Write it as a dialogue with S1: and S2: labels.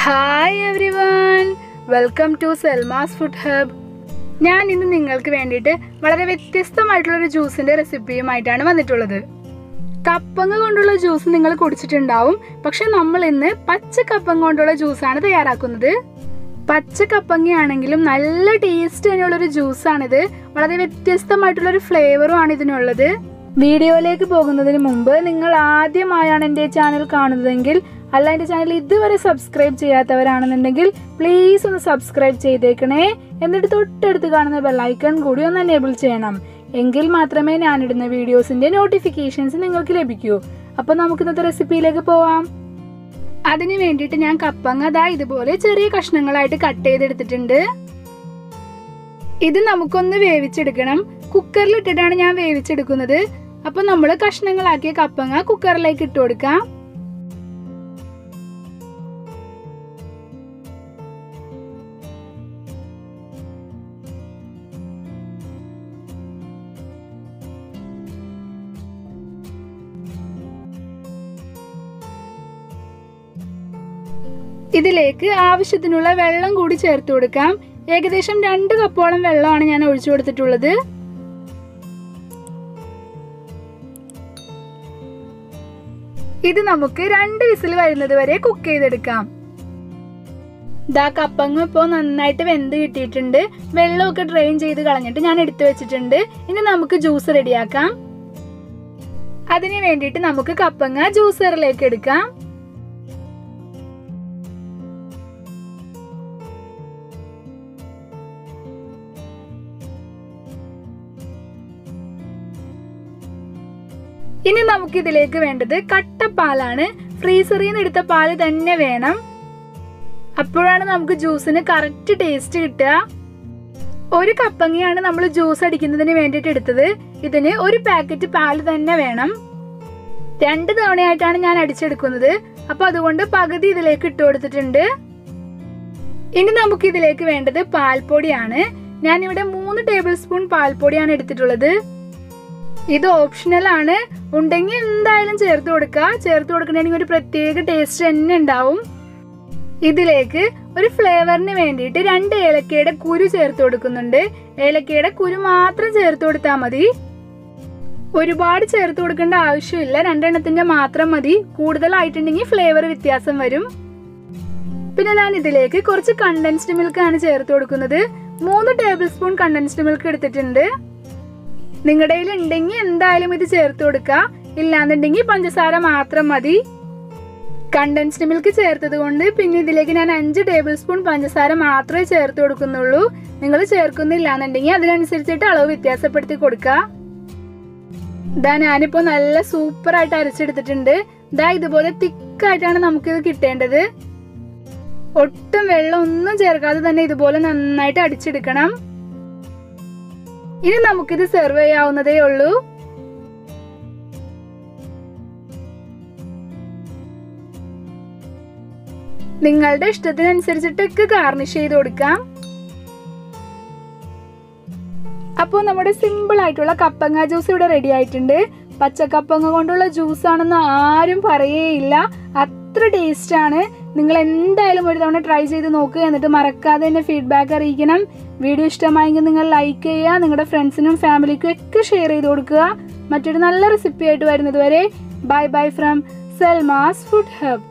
S1: hi everyone welcome to Selma's food hub ഞാൻ ഇന്ന് നിങ്ങൾക്ക് വേണ്ടിയിട്ട് വളരെ വ്യത്യസ്തമായിട്ടുള്ളൊരു ജ്യൂസിൻ്റെ റെസിപ്പിയുമായിട്ടാണ് വന്നിട്ടുള്ളത് കപ്പങ്ങ കൊണ്ടുള്ള ജ്യൂസ് നിങ്ങൾ കുടിച്ചിട്ടുണ്ടാവും പക്ഷെ നമ്മൾ ഇന്ന് പച്ച കപ്പങ്ങ കൊണ്ടുള്ള ജ്യൂസാണ് തയ്യാറാക്കുന്നത് പച്ച കപ്പങ്ങയാണെങ്കിലും നല്ല ടേസ്റ്റ് തന്നെയുള്ളൊരു ജ്യൂസാണിത് വളരെ വ്യത്യസ്തമായിട്ടുള്ളൊരു ഫ്ലേവറും ആണ് ഇതിനുള്ളത് വീഡിയോയിലേക്ക് പോകുന്നതിന് മുമ്പ് നിങ്ങൾ ആദ്യമായാണ് എൻ്റെ ചാനൽ കാണുന്നതെങ്കിൽ അല്ല എൻ്റെ ചാനൽ ഇതുവരെ സബ്സ്ക്രൈബ് ചെയ്യാത്തവരാണെന്നുണ്ടെങ്കിൽ പ്ലീസ് ഒന്ന് സബ്സ്ക്രൈബ് ചെയ്തേക്കണേ എന്നിട്ട് തൊട്ടടുത്ത് കാണുന്ന ബെല്ലൈക്കൺ കൂടി ഒന്ന് എനേബിൾ ചെയ്യണം എങ്കിൽ മാത്രമേ ഞാനിടുന്ന വീഡിയോസിൻ്റെ നോട്ടിഫിക്കേഷൻസ് നിങ്ങൾക്ക് ലഭിക്കൂ അപ്പോൾ നമുക്ക് ഇന്നത്തെ റെസിപ്പിയിലേക്ക് പോവാം അതിന് വേണ്ടിയിട്ട് ഞാൻ കപ്പങ്ങ ദാ ഇതുപോലെ ചെറിയ കഷ്ണങ്ങളായിട്ട് കട്ട് ചെയ്തെടുത്തിട്ടുണ്ട് ഇത് നമുക്കൊന്ന് വേവിച്ചെടുക്കണം കുക്കറിൽ ഇട്ടിട്ടാണ് ഞാൻ വേവിച്ചെടുക്കുന്നത് അപ്പൊ നമ്മൾ കഷ്ണങ്ങളാക്കിയ കപ്പങ്ങ കുക്കറിലേക്ക് ഇട്ട് കൊടുക്കാം ഇതിലേക്ക് ആവശ്യത്തിനുള്ള വെള്ളം കൂടി ചേർത്ത് കൊടുക്കാം ഏകദേശം രണ്ട് കപ്പോളം വെള്ളമാണ് ഞാൻ ഒഴിച്ചു കൊടുത്തിട്ടുള്ളത് ഇത് നമുക്ക് രണ്ട് വിസിൽ വരുന്നത് വരെ കുക്ക് ചെയ്തെടുക്കാം ദാ കപ്പങ്ങ ഇപ്പോൾ നന്നായിട്ട് വെന്ത് കിട്ടിയിട്ടുണ്ട് വെള്ളമൊക്കെ ഡ്രെയിൻ ചെയ്ത് കളഞ്ഞിട്ട് ഞാൻ എടുത്തു വെച്ചിട്ടുണ്ട് ഇനി നമുക്ക് ജ്യൂസ് റെഡിയാക്കാം അതിന് വേണ്ടിയിട്ട് നമുക്ക് കപ്പങ്ങ ജ്യൂസറിലേക്ക് എടുക്കാം ഇനി നമുക്ക് ഇതിലേക്ക് വേണ്ടത് കട്ടപ്പാലാണ് ഫ്രീസറിൽ നിന്ന് എടുത്ത പാല് തന്നെ വേണം അപ്പോഴാണ് നമുക്ക് ജ്യൂസിന് കറക്റ്റ് ടേസ്റ്റ് കിട്ടുക ഒരു കപ്പങ്ങയാണ് നമ്മൾ ജ്യൂസ് അടിക്കുന്നതിന് വേണ്ടിയിട്ട് എടുത്തത് ഇതിന് ഒരു പാക്കറ്റ് പാല് തന്നെ വേണം രണ്ട് തവണയായിട്ടാണ് ഞാൻ അടിച്ചെടുക്കുന്നത് അപ്പൊ അതുകൊണ്ട് പകുതി ഇതിലേക്ക് ഇട്ട് കൊടുത്തിട്ടുണ്ട് ഇനി നമുക്ക് ഇതിലേക്ക് വേണ്ടത് പാൽപ്പൊടിയാണ് ഞാൻ ഇവിടെ മൂന്ന് ടേബിൾ സ്പൂൺ പാൽപ്പൊടിയാണ് എടുത്തിട്ടുള്ളത് ഇത് ഓപ്ഷണൽ ആണ് ഉണ്ടെങ്കിൽ എന്തായാലും ചേർത്ത് കൊടുക്കുക ചേർത്ത് കൊടുക്കണമെങ്കിൽ ഒരു പ്രത്യേക ടേസ്റ്റ് തന്നെ ഉണ്ടാവും ഇതിലേക്ക് ഒരു ഫ്ലേവറിന് വേണ്ടിയിട്ട് രണ്ട് ഏലക്കയുടെ കുരു ചേർത്ത് കൊടുക്കുന്നുണ്ട് ഏലക്കയുടെ കുരു മാത്രം ചേർത്ത് കൊടുത്താൽ മതി ഒരുപാട് ചേർത്ത് കൊടുക്കേണ്ട ആവശ്യമില്ല രണ്ടെണ്ണത്തിന്റെ മാത്രം മതി കൂടുതലായിട്ടുണ്ടെങ്കിൽ ഫ്ലേവർ വ്യത്യാസം വരും പിന്നെ ഞാൻ ഇതിലേക്ക് കുറച്ച് കണ്ടൻസ്ഡ് മിൽക്ക് ആണ് ചേർത്ത് കൊടുക്കുന്നത് മൂന്ന് ടേബിൾ സ്പൂൺ കണ്ടൻസ്ഡ് മിൽക്ക് എടുത്തിട്ടുണ്ട് നിങ്ങളുടെ കയ്യിൽ ഉണ്ടെങ്കിൽ എന്തായാലും ഇത് ചേർത്ത് കൊടുക്കുക ഇല്ലാന്നുണ്ടെങ്കിൽ പഞ്ചസാര മാത്രം മതി കണ്ടൻസ്ഡ് മിൽക്ക് ചേർത്തത് കൊണ്ട് പിന്നെ ഇതിലേക്ക് ഞാൻ അഞ്ച് ടേബിൾ സ്പൂൺ പഞ്ചസാര മാത്രമേ ചേർത്ത് കൊടുക്കുന്നുള്ളൂ നിങ്ങൾ ചേർക്കുന്നില്ല എന്നുണ്ടെങ്കിൽ അതിനനുസരിച്ചിട്ട് അളവ് വ്യത്യാസപ്പെടുത്തി കൊടുക്കുക ഇതാ ഞാനിപ്പോൾ നല്ല സൂപ്പർ ആയിട്ട് അരച്ചെടുത്തിട്ടുണ്ട് ഇതാ ഇതുപോലെ തിക്കായിട്ടാണ് നമുക്കിത് കിട്ടേണ്ടത് ഒട്ടും വെള്ളം ഒന്നും ചേർക്കാതെ തന്നെ ഇതുപോലെ നന്നായിട്ട് അടിച്ചെടുക്കണം ഇനി നമുക്കിത് സെർവ് ചെയ്യാവുന്നതേ ഉള്ളൂ നിങ്ങളുടെ ഇഷ്ടത്തിനനുസരിച്ചിട്ടൊക്കെ ഗാർണിഷ് ചെയ്ത് കൊടുക്കാം അപ്പോൾ നമ്മുടെ സിമ്പിൾ ആയിട്ടുള്ള കപ്പങ്ങ ജ്യൂസ് ഇവിടെ റെഡി ആയിട്ടുണ്ട് പച്ചക്കപ്പങ്ങ കൊണ്ടുള്ള ജ്യൂസ് ആണെന്ന് ആരും പറയേയില്ല അത്ര ടേസ്റ്റ് ആണ് നിങ്ങൾ എന്തായാലും ഒരു തവണ ട്രൈ ചെയ്ത് നോക്കുക എന്നിട്ട് മറക്കാതെ തന്നെ ഫീഡ്ബാക്ക് അറിയിക്കണം വീഡിയോ ഇഷ്ടമായെങ്കിൽ നിങ്ങൾ ലൈക്ക് ചെയ്യുക നിങ്ങളുടെ ഫ്രണ്ട്സിനും ഫാമിലിക്കും ഒക്കെ ഷെയർ ചെയ്ത് കൊടുക്കുക മറ്റൊരു നല്ല റെസിപ്പി ആയിട്ട് വരുന്നത് വരെ bye bye from Selma's food hub